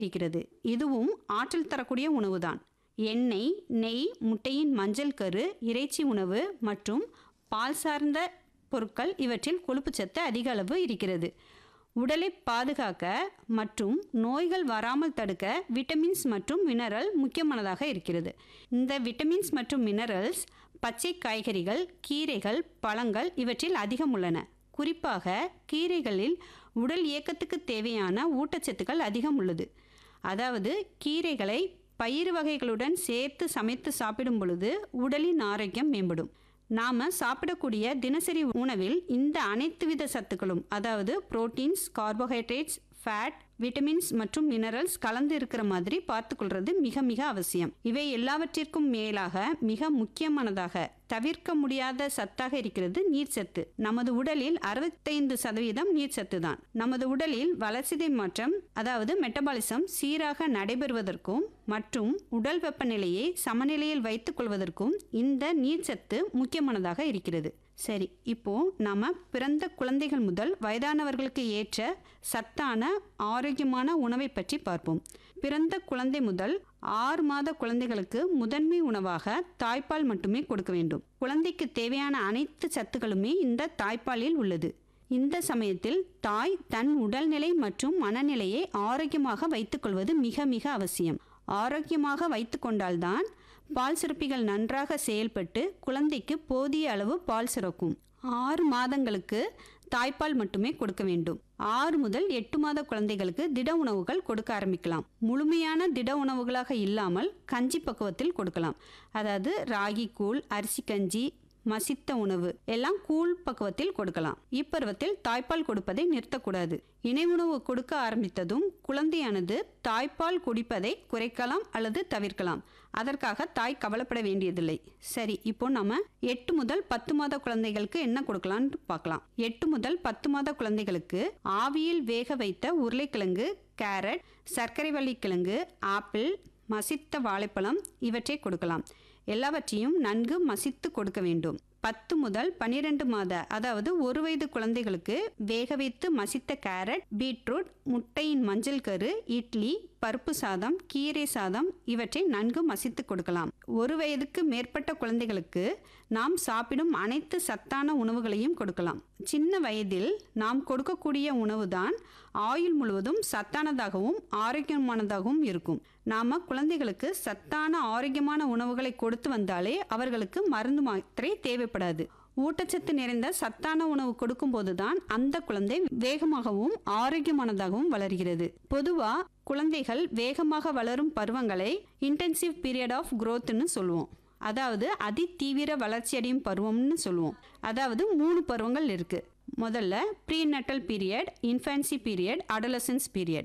இருக்கிறது இதுவும் ஆற்றல் தரக்கூடிய உணவுதான் எண்ணெய் நெய் முட்டையின் மஞ்சள் கரு இறைச்சி உணவு மற்றும் பால் சார்ந்த பொருட்கள் இவற்றில் கொழுப்புச்சத்து அதிக அளவு இருக்கிறது உடலை பாதுகாக்க மற்றும் நோய்கள் வராமல் தடுக்க விட்டமின்ஸ் மற்றும் மினரல் முக்கியமானதாக இருக்கிறது இந்த விட்டமின்ஸ் மற்றும் மினரல்ஸ் பச்சை காய்கறிகள் கீரைகள் பழங்கள் இவற்றில் அதிகம் உள்ளன குறிப்பாக கீரைகளில் உடல் இயக்கத்துக்கு தேவையான ஊட்டச்சத்துக்கள் அதிகம் உள்ளது அதாவது கீரைகளை பயிறு வகைகளுடன் சேர்த்து சமைத்து சாப்பிடும் பொழுது உடலின் ஆரோக்கியம் மேம்படும் நாம் சாப்பிடக்கூடிய தினசரி உணவில் இந்த அனைத்து வித சத்துக்களும் அதாவது புரோட்டீன்ஸ் கார்போஹைட்ரேட்ஸ் ஃபேட் விட்டமின்ஸ் மற்றும் மினரல்ஸ் கலந்து இருக்கிற மாதிரி பார்த்துக்கொள்வது மிக மிக அவசியம் இவை எல்லாவற்றிற்கும் மேலாக மிக முக்கியமானதாக தவிர்க்க முடியாத சத்தாக இருக்கிறது நீர்ச்சத்து நமது உடலில் அறுபத்தைந்து சதவீதம் நீர்ச்சத்து தான் நமது உடலில் வளர்சிதை மாற்றம் அதாவது மெட்டபாலிசம் சீராக நடைபெறுவதற்கும் மற்றும் உடல் வெப்பநிலையை சமநிலையில் வைத்துக் கொள்வதற்கும் இந்த நீர்ச்சத்து முக்கியமானதாக இருக்கிறது சரி இப்போ நாம பிறந்த குழந்தைகள் முதல் வயதானவர்களுக்கு ஏற்ற சத்தான ஆரோக்கியமான உணவை பற்றி பார்ப்போம் பிறந்த குழந்தை முதல் ஆறு மாத குழந்தைகளுக்கு முதன்மை உணவாக தாய்ப்பால் மட்டுமே கொடுக்க வேண்டும் குழந்தைக்கு தேவையான அனைத்து சத்துக்களுமே இந்த தாய்ப்பாலில் உள்ளது இந்த சமயத்தில் தாய் தன் உடல்நிலை மற்றும் மனநிலையை ஆரோக்கியமாக வைத்துக்கொள்வது மிக மிக அவசியம் ஆரோக்கியமாக வைத்துக்கொண்டால்தான் பால் சுரப்பிகள் நன்றாக செயல்பட்டு குழந்தைக்கு போதிய அளவு பால் சுரக்கும் ஆறு மாதங்களுக்கு தாய்ப்பால் மட்டுமே கொடுக்க வேண்டும் ஆறு முதல் எட்டு மாத குழந்தைகளுக்கு திட உணவுகள் கொடுக்க ஆரம்பிக்கலாம் முழுமையான திட உணவுகளாக இல்லாமல் கஞ்சி பக்குவத்தில் கொடுக்கலாம் அதாவது ராகி கூழ் அரிசி கஞ்சி மசித்த உணவு எல்லாம் கூழ் பக்குவத்தில் கொடுக்கலாம் இப்பருவத்தில் தாய்ப்பால் கொடுப்பதை நிறுத்தக்கூடாது இணை உணவு கொடுக்க ஆரம்பித்ததும் குழந்தையானது தாய்ப்பால் குடிப்பதை குறைக்கலாம் அல்லது தவிர்க்கலாம் அதற்காக தாய் கவலைப்பட வேண்டியதில்லை சரி இப்போ நம்ம எட்டு முதல் பத்து மாத குழந்தைகளுக்கு என்ன கொடுக்கலாம்னு பார்க்கலாம் எட்டு முதல் பத்து மாத குழந்தைகளுக்கு ஆவியில் வேக வைத்த உருளைக்கிழங்கு கேரட் சர்க்கரை வள்ளிக்கிழங்கு ஆப்பிள் மசித்த வாழைப்பழம் இவற்றை கொடுக்கலாம் எல்லாவற்றையும் நன்கு மசித்து கொடுக்க வேண்டும் பத்து முதல் பன்னிரண்டு மாத அதாவது ஒரு வயது குழந்தைகளுக்கு வேக வைத்து மசித்த கேரட் பீட்ரூட் முட்டையின் மஞ்சள் கரு இட்லி பருப்பு சாதம் கீரை சாதம் இவற்றை நன்கு மசித்து கொடுக்கலாம் ஒரு வயதுக்கு மேற்பட்ட குழந்தைகளுக்கு நாம் சாப்பிடும் அனைத்து சத்தான உணவுகளையும் கொடுக்கலாம் சின்ன வயதில் நாம் கொடுக்கக்கூடிய உணவுதான் ஆயுள் முழுவதும் சத்தானதாகவும் ஆரோக்கியமானதாகவும் இருக்கும் நாம குழந்தைகளுக்கு சத்தான ஆரோக்கியமான உணவுகளை கொடுத்து வந்தாலே அவர்களுக்கு மருந்து மாத்திரை தேவைப்படாது ஊட்டச்சத்து நிறைந்த சத்தான உணவு கொடுக்கும்போது தான் அந்த குழந்தை வேகமாகவும் ஆரோக்கியமானதாகவும் வளர்கிறது பொதுவா குழந்தைகள் வேகமாக வளரும் பருவங்களை இன்டென்சிவ் பீரியட் ஆஃப் growthன்னு சொல்லுவோம் அதாவது அதி தீவிர வளர்ச்சியடையும் பருவம்னு சொல்லுவோம் அதாவது மூணு பருவங்கள் இருக்கு முதல்ல prenatal period infancy period adolescence period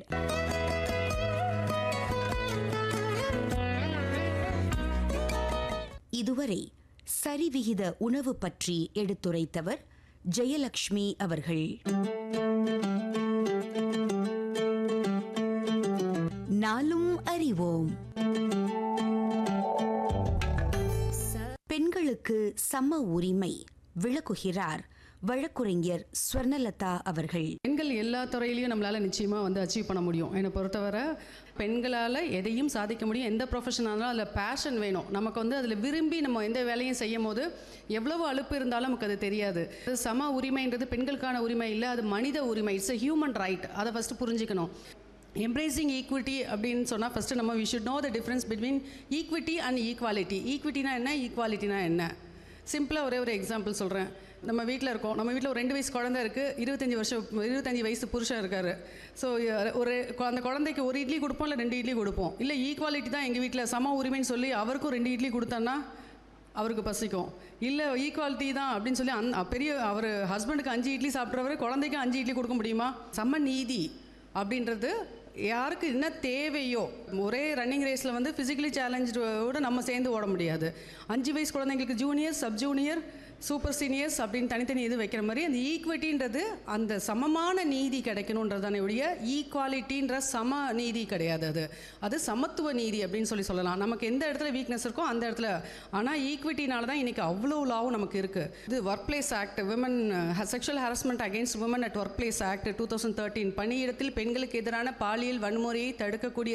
இதுவரை சரிவிகித உணவு பற்றி எடுத்துரைத்தவர் ஜெயலக்ஷ்மி அவர்கள் நாளும் அறிவோம் பெண்களுக்கு சம உரிமை விளக்குகிறார் வழக்குரைஞர் ஸ்வர்ணலதா அவர்கள் பெண்கள் எல்லா துறையிலையும் நம்மளால் நிச்சயமாக வந்து அச்சீவ் பண்ண முடியும் என்னை பொறுத்தவரை பெண்களால் எதையும் சாதிக்க முடியும் எந்த ப்ரொஃபஷனாக இருந்தாலும் அதில் பேஷன் வேணும் நமக்கு வந்து அதில் விரும்பி நம்ம எந்த வேலையும் செய்யும் போது எவ்வளவு அலுப்பு இருந்தாலும் நமக்கு அது தெரியாது அது சம உரிமைன்றது பெண்களுக்கான உரிமை இல்லை அது மனித உரிமை இட்ஸ் a ஹியூமன் ரைட் அதை ஃபஸ்ட்டு புரிஞ்சுக்கணும் எம்ப்ரேசிங் ஈக்விட்டி அப்படின்னு சொன்னால் ஃபஸ்ட்டு நம்ம we should know the difference between equity and equality ஈக்விட்டினா என்ன ஈக்வாலிட்டினா என்ன சிம்பிளாக ஒரே ஒரு எக்ஸாம்பிள் சொல்கிறேன் நம்ம வீட்டில் இருக்கோம் நம்ம வீட்டில் ஒரு ரெண்டு வயசு குழந்தை இருக்குது இருபத்தஞ்சி வருஷம் இருபத்தஞ்சி வயசு புருஷன் இருக்கார் ஸோ ஒரு கொ- அந்த குழந்தைக்கு ஒரு இட்லி கொடுப்போம் இல்லை ரெண்டு இட்லி கொடுப்போம் இல்லை ஈக்குவாலிட்டி தான் எங்கள் வீட்டில் சம உரிமைன்னு சொல்லி அவருக்கும் ரெண்டு இட்லி கொடுத்தோன்னா அவருக்கு பசிக்கும் இல்லை ஈக்குவாலிட்டி தான் அப்படின்னு சொல்லி அந் பெரிய அவர் ஹஸ்பண்டுக்கு அஞ்சு இட்லி சாப்பிட்றவர் குழந்தைக்கு அஞ்சு இட்லி கொடுக்க முடியுமா சம நீதி அப்படின்றது யாருக்கு என்ன தேவையோ ஒரே ரன்னிங் ரேஸில் வந்து ஃபிசிக்கலி சேலஞ்சோட நம்ம சேர்ந்து ஓட முடியாது அஞ்சு வயசு குழந்தைங்களுக்கு junior sub junior super seniors அப்படின்னு தனித்தனி இது வைக்கிற மாதிரி அந்த ஈக்விட்டின்றது அந்த சமமான நீதி கிடைக்கணுன்றதானே ஒழிய ஈக்குவாலிட்டின்ற சம நீதி கிடையாது அது அது சமத்துவ நீதி அப்படின்னு சொல்லி சொல்லலாம் நமக்கு எந்த இடத்துல வீக்னஸ் இருக்கோ அந்த இடத்துல ஆனால் ஈக்விட்டினால தான் இன்றைக்கி அவ்வளோ லாவும் நமக்கு இருக்குது இது workplace act women sexual harassment against women at workplace act two thousand thirteen பணியிடத்தில் பெண்களுக்கு எதிரான பாலியல் வன்முறையை தடுக்கக்கூடிய